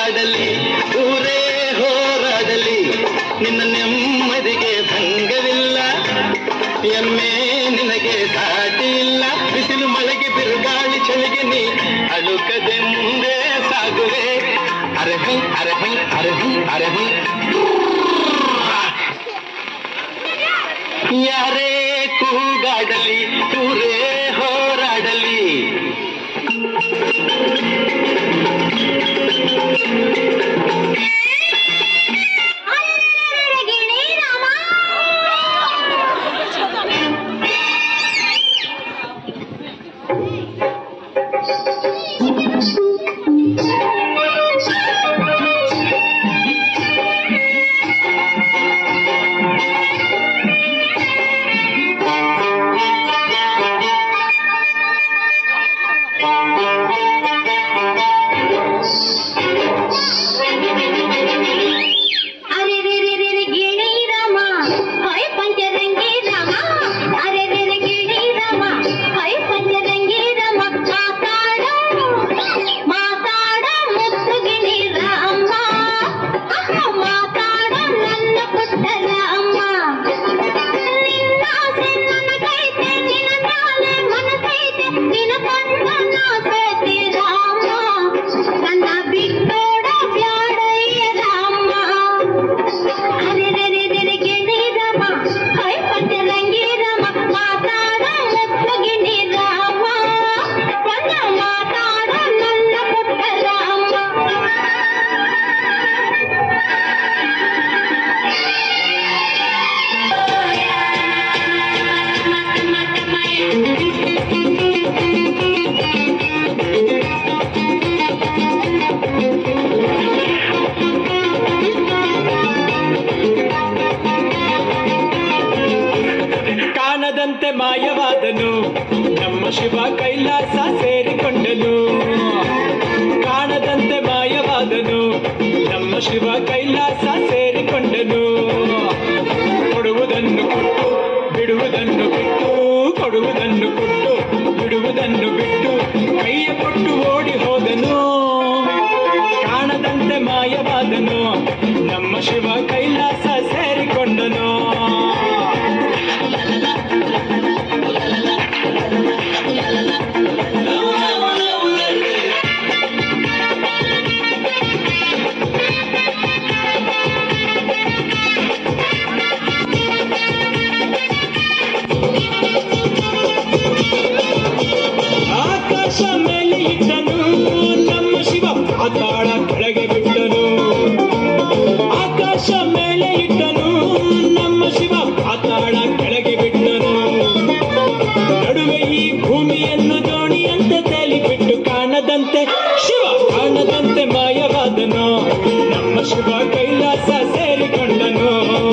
ಕೂಗಾಡಲಿ ಊರೇ ಹೋರಾಡಲಿ ನಿನ್ನ ನೆಮ್ಮದಿಗೆ ಭಂಗವಿಲ್ಲ ಎಮ್ಮೆ ನಿನಗೆ ಸಾಟಿ ಇಲ್ಲ ಬಿಸಿಲು ಮಳೆಗೆ ಬಿರುಗಾಳಿ ಚಳಿಗೆ ನೀ ಅಳುಕದೆ ಮುಂದೆ ಸಾಗುವೆ ಅರಹೈ ಅರಹೈ ಅರಹೈ ಅರಹೈ ಯಾರೇ ಕೂಗಾಡಲಿ ಊರೇ ಹೋರಾಡಲಿ ಅರೆ ರೇ ರೇ ರೇ ರೇ ಗಿಣಿ ರಾಮ ಹೈ ಪಂಚರಂಗಿ ರಾಮ ಅರೆ ರೇ ರೇ ಗಿಣಿ ರಾಮ ಹೈ ಪಂಚರಂಗಿ ರಾಮ ಮಾತಾಡ ಮಾತಾಡ ಮುತ್ತು ಗಿಣಿ ರಾಮ ಅಮ್ಮ ಮಾತಾಡ ನನ್ನ ಪುಟ್ಟ ರಾಮ ನಿನ್ನ ಆಸೆ ನನಗೈತೆ ನಿನ್ನ ಮ್ಯಾಲೆ ಮನಸೈತೆ ನಿನ್ನ ಕಂಡ ನಾಸೈತೆ ರಾಮ ನನ್ನ ಬಿಟ್ಟೋಡ ಬ್ಯಾಡಯ್ಯ ರಾಮ ಅರೆ ರೇ ರೇ ರೇ ರೇ ಗಿಣಿ ರಾಮ ಹೈ ಪಂಚರಂಗಿ ರಾಮ ಮಾತಾಡ ಮುತ್ತು ಗಿಣಿ ರಾಮ ನನ್ನ ಮಾತಾಡ ನನ್ನ ಪುಟ್ಟ ರಾಮ ಕಾಣದಂತೆ ಮಾಯವಾದನು ನಮ್ಮ ಶಿವ ಕೈಲಾಸ ಸೇರಿಕೊಂಡನು ಕಾಣದಂತೆ ಮಾಯವಾದನು ನಮ್ಮ ಶಿವ ಕೈಲಾಸ ಸೇರಿಕೊಂಡನು ಕೊಡುವುದನ್ನು ಕೊಟ್ಟು ಬಿಡುವುದನ್ನು ಬಿಟ್ಟು ಕೊಡುವುದನ್ನು ಕೊಟ್ಟು ಬಿಡುವುದನ್ನು ಬಿಟ್ಟು ಕೈಯ ಕೊಟ್ಟು ಓಡಿ ಹೋದನು ಕಾಣದಂತೆ ಮಾಯವಾದನು ನಮ್ಮ ಶಿವ ಕೈಲಾಸ ಸೇರಿಕೊಂಡನು ಆಕಾಶ ಮೇಲೆ ಇಟ್ಟನು ನಮ್ಮ ಶಿವ ಪಾತಾಳ ಕೆಳಗೆ ಬಿಟ್ಟನು ಆಕಾಶ ಮೇಲೆ ಇಟ್ಟನು ನಮ್ಮ ಶಿವ ಪಾತಾಳ ಕೆಳಗೆ ಬಿಟ್ಟನು ನಡುವೆ ಈ ಭೂಮಿಯನ್ನು ದೋಣಿಯಂತೆ ತೇಲಿಬಿಟ್ಟು ಕಾಣದಂತೆ ಶಿವ ಕಾಣದಂತೆ ಮಾಯವಾದನು ನಮ್ಮ ಶಿವ ಕೈಲಾಸ ಸೇರಿಕೊಂಡನು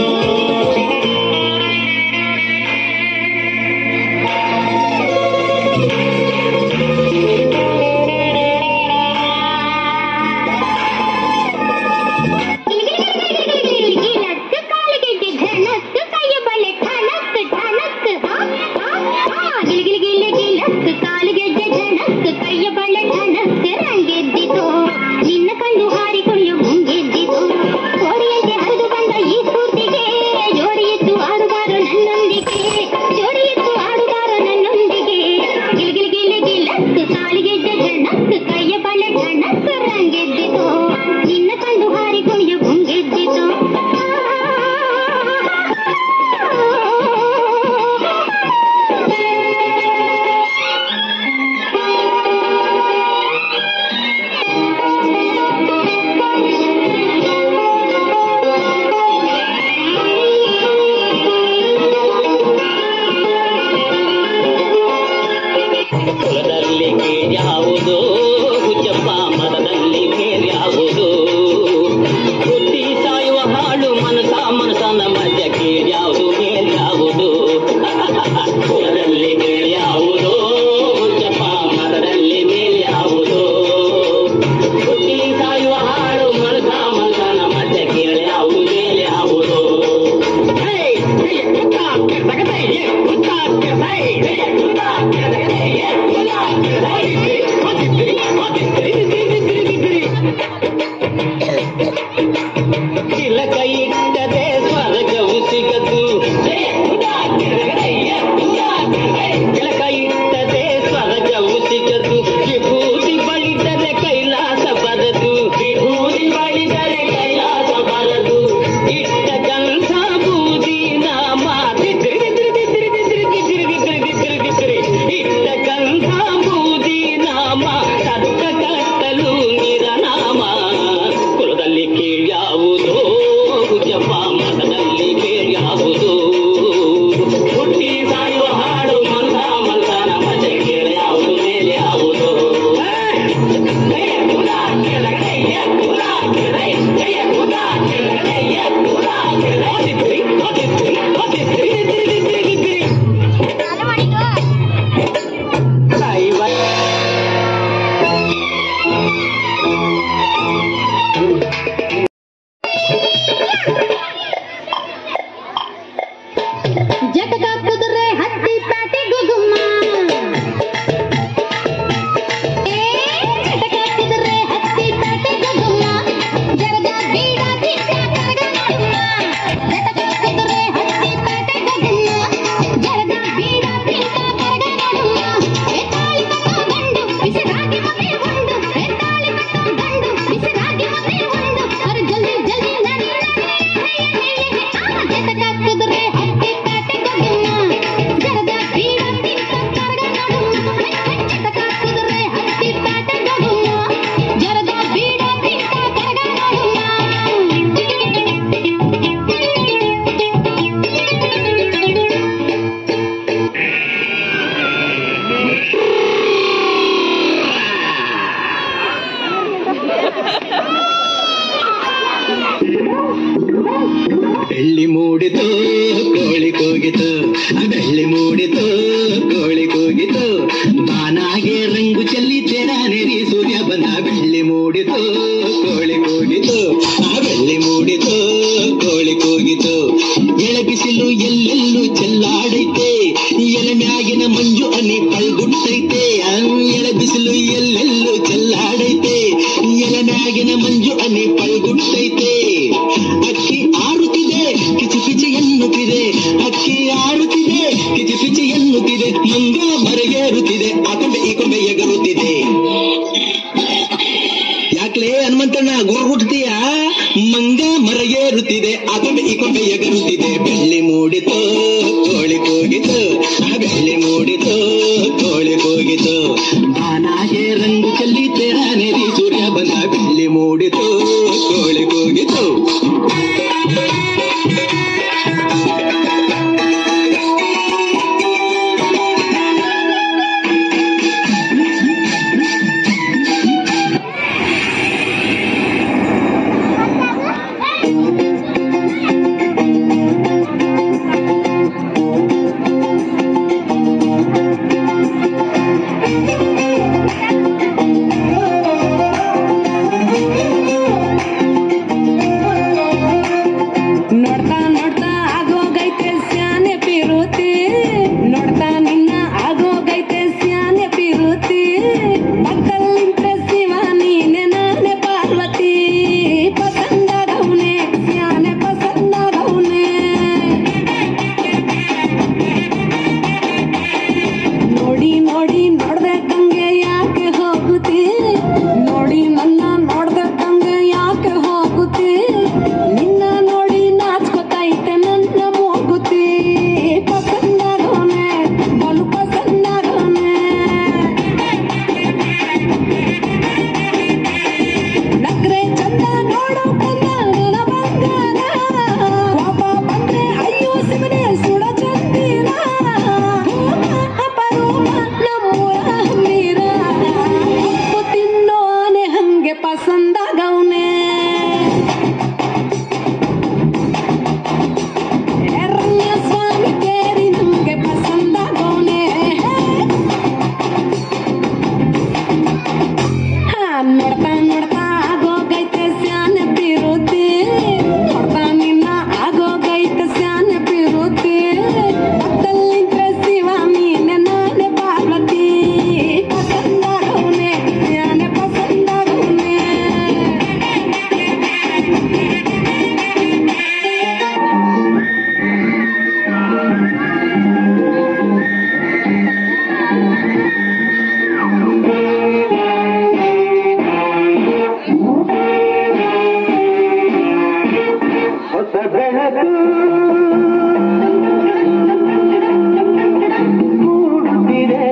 ಗಿಲತ್ತು ಕಾಲಿಗೆಡ್ಡೆ ಧನಸ್ಸು ಕೈಯ ಬಳೆ ಠನಸ್ಸು ಠನಸ್ಸು ಹಾ ಹಾ ಹಾ ಗಿಲಿ ಗಿಲಿ ಗಿಲಿ ಗಿಲತ್ತು ಕಾಲಿಗೆಡ್ಡೆ ಧನಸ್ಸು ಕೈಯ ಬಳೆ ಠನಸ್ಸು ರಂಗೆದ್ದಿತು ನಿನ್ನ ಕಂಡು ಹಾರಿ ಕುಣಿಯು ಮುಂಗೆದ್ದಿತು ಜಟಕ ಕುದುರೆ ಹತ್ತಿ ಪ್ಯಾಟೆ ಗುಗುಮ್ಮ ಏ, ಜಟಕ ಕುದುರೆ ಹತ್ತಿ ಪ್ಯಾಟೆ ಗುಗುಮ್ಮ ಜರದ ಬೀಡ ತಿಂದ ಕರಗ ನಡುಮ್ಮ ಜಟಕ ಕುದುರೆ ಹತ್ತಿ ಪ್ಯಾಟೆ ಗುಗುಮ್ಮ ಜರದ ಬೀಡ ತಿಂದ ಕರಗ ನಡುಮ್ಮ ಏ ತಾಳಿ ಕಟ್ಟೋ ಗಂಡು ಬಿಸಿರಾಗಿ ಮನೆ ಉಂಡು ಏ ತಾಳಿ ಕಟ್ಟೋ ಗಂಡು ಬಿಸಿರಾಗಿ ಮನೆ ಉಂಡು ಅರೆ ಜಲ್ದಿ ಜಲ್ದಿ ನಡಿ ನಡಿ ಆ ಜಟಕ ಕುದುರೆ ಹತ್ತಿ ಪ್ಯಾಟೆ ಗುಗುಮ್ಮ ಜರದ ಬೀಡ ತಿಂದ ಕರಗ ನಡುಮ್ಮ ಜಟಕ ಕುದುರೆ ಹತ್ತಿ ಪ್ಯಾಟೆ ಗುಗುಮ್ಮ ಜರದ ಬೀಡ ತಿಂದ ಕರಗ ನಡುಮ್ಮ ಬೆಳ್ಳಿ ಮೂಡಿತು ಕೋಳಿ ಕೂಗಿತು ಬೆಳ್ಳಿ ಮೂಡಿತು ಕೋಳಿ ಕೂಗಿತು ಬಾನಾಗೆ ರಂಗು ಚೆಲ್ಲಿ ತೆರ ನೆರಿ ಸೂರ್ಯ ಬಂದ ಬೆಳ್ಳಿ ಮೂಡಿತು ಕೋಳಿ ಕೂಗಿತು ಆ ಬೆಳ್ಳಿ ಮೂಡಿತು ಕೋಳಿ ಕೂಗಿತು ಎಳೆ ಬಿಸಿಲು ಎಲ್ಲೆಲ್ಲೂ ಚೆಲ್ಲಾಡೈತೆ ಎಲೆ ಮ್ಯಾಗಿನ ಮಂಜು ಹನಿ ಪಳ್ಗುಟ್ಟೈತೆ ಆ ಎಳೆ ಬಿಸಿಲು ಎಲ್ಲೆಲ್ಲೂ ಚೆಲ್ಲಾಡೈತೆ ಎಲೆ ಮ್ಯಾಗಿನ ಮಂಜು ಹನಿ ಪಳ್ಗುಟ್ಟೈತೆ ಅಕ್ಕಿ ಆರುತ್ತಿದೆ ಕಿಚಿ ಪಿಚಿ ಎನ್ನುತ್ತಿದೆ ಅಕ್ಕಿ ಆರುತ್ತಿದೆ ಕಿಚಿ ಪಿಚಿ ಎನ್ನುತ್ತಿದೆ ಮಂಗ ಮರೆಗೇರುತ್ತಿದೆ ಆ ಕೊಂಬೆ ಈ ಕೊಂಬೆ ಎಗರುತ್ತಿದೆ ಯಾಕ್ಲೇ ಹನುಮಂತಣ್ಣ ಗುರು ಹುಟ್ಟತೀಯ ಮಂಗ ಮರಗೇರುತ್ತಿದೆ ಆ ಕೊಂಬೆ ಈ ಕೊಂಬೆ ಎಗರುತ್ತಿದೆ ಬೆಳ್ಳಿ ಮೂಡಿತು ಕೋಳಿ ಕೂಗಿತು ಆ ಬೆಳ್ಳಿ ಮೂಡಿತು ಕೋಳಿ ಕೂಗಿತು ಬಾನಾಗೆ ರಂಗು ಚೆಲ್ಲಿ ತೆರ ನೆರಿ ಸೂರ್ಯ ಬಂದ ಬೆಳ್ಳಿ ಮೂಡಿತು ಕೋಳಿ ಕೂಗಿತು ನೋಡ್ತಾ ನೋಡ್ತಾ ಆಗೋಗೈತೆ ಸ್ಯಾನೆ ಪಿರುತಿ ನೋಡ್ತಾ ನಿನ್ನ ಆಗೋಗೈತೆ ಸ್ಯಾನೆ ಪಿರುತಿ ಪಕ್ಕಲ್ಲಿಂತ ಶಿವ ನೀನೆ ನಾನೇ ಪಾರ್ವತಿ ಪಸಂದಾಗವ್ನೆ ಸ್ಯಾನೆ ಪಸಂದಾಗವ್ನೆ ನೋಡಿ ನೋಡಿ ನೋಡ್ಬೇಕಂಗೆ ಯಾಕೆ ಹೋಗುತ್ತಿ ನೋಡಿ ನನ್ನ ನೋಡ್ಬೇಕಂಗೆ ಯಾಕೆ ಹೋಗುತ್ತಿ ನಿನ್ನ ನೋಡಿ ನಾಚ್ಕೊತೈತೆ ನನ್ನ ಮೂಗುತಿ ಪಸಂದಾಗೋನೆ ಬಲು ಪಸಂದಾಗೋನೆ ನಕ್ರೆ ಚಂದ ನೋಡು ಕಂದ ನನ್ನ ಬಂಗಾರ ಕೋಪ ಬಂದ್ರೆ ಅಯ್ಯೋ ಶಿವನೇ ಸುಡ ಚಂದಿರ ಅಪರೂಪ ನಮ್ಮೂರ ಹಮ್ಮೀರ ಉಪ್ಪು ತಿನ್ನೋನೆ ಹಂಗೆ ಪಸಂದಾಗವ್ನೆ ಎರಣ್ಯ ಸ್ವಾಮಿ ಕೇರಿ ನಮ್ಗೆ ಪಸಂದಾಗವ್ನೆ ಹಾ, ನೋಡ್ತಾ ನೋಡ್ತಾ ಆಗೋಗೈತೆ ಸ್ಯಾನೆ ಪಿರುತಿ ನೋಡ್ತಾ ನಿನ್ನ ಆಗೋಗೈತೆ ಸ್ಯಾನೆ ಪಿರುತಿ ಪಕ್ಕಲ್ಲಿಂತ ಶಿವ ನೀನೆ ನಾನೇ ಪಾರ್ವತಿ ಪಸಂದಾಗವ್ನೆ ಸ್ಯಾನೆ ಪಸಂದಾಗವ್ನೆ ಹೊಸ ಬೆಳಕು ಮೂಡುತ್ತಿದೆ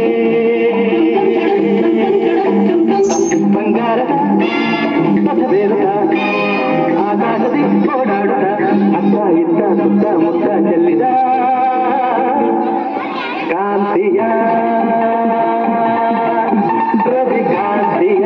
ಬಂಗಾರ ಹೊಸಬೇರುತ್ತ ಆಕಾಶದಿ ಓಡಾಡುತ್ತ ಅತ್ತ ಇತ್ತ ಸುತ್ತ ಮುತ್ತ ಚೆಲ್ಲಿದ ಕಾಂತಿಯ ರವಿ ಕಾಂತಿಯ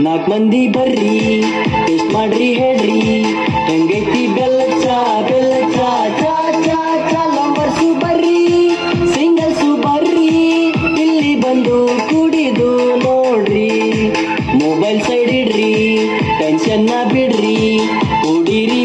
ನಾಲ್ಕು ಮಂದಿ ಬರ್ರಿ ಟೇಸ್ಟ್ ಮಾಡ್ರಿ ಹೇಳ್ರಿ ಹೆಂಗೈತಿ ಬೆಲ್ಲ ಚಾ ಬೆಲ್ಲ ಚಾ ಚಾ ಚಾ ಚಾ ಲಂಬರ್ಸು ಬರ್ರಿ ಸಿಂಗಲ್ಸು ಬರ್ರಿ ಇಲ್ಲಿ ಬಂದು ಕುಡಿದು ನೋಡ್ರಿ ಮೊಬೈಲ್ ಸೈಡ್ ಇಡ್ರಿ ಟೆನ್ಷನ್ನ ಬಿಡ್ರಿ ಕುಡೀರಿ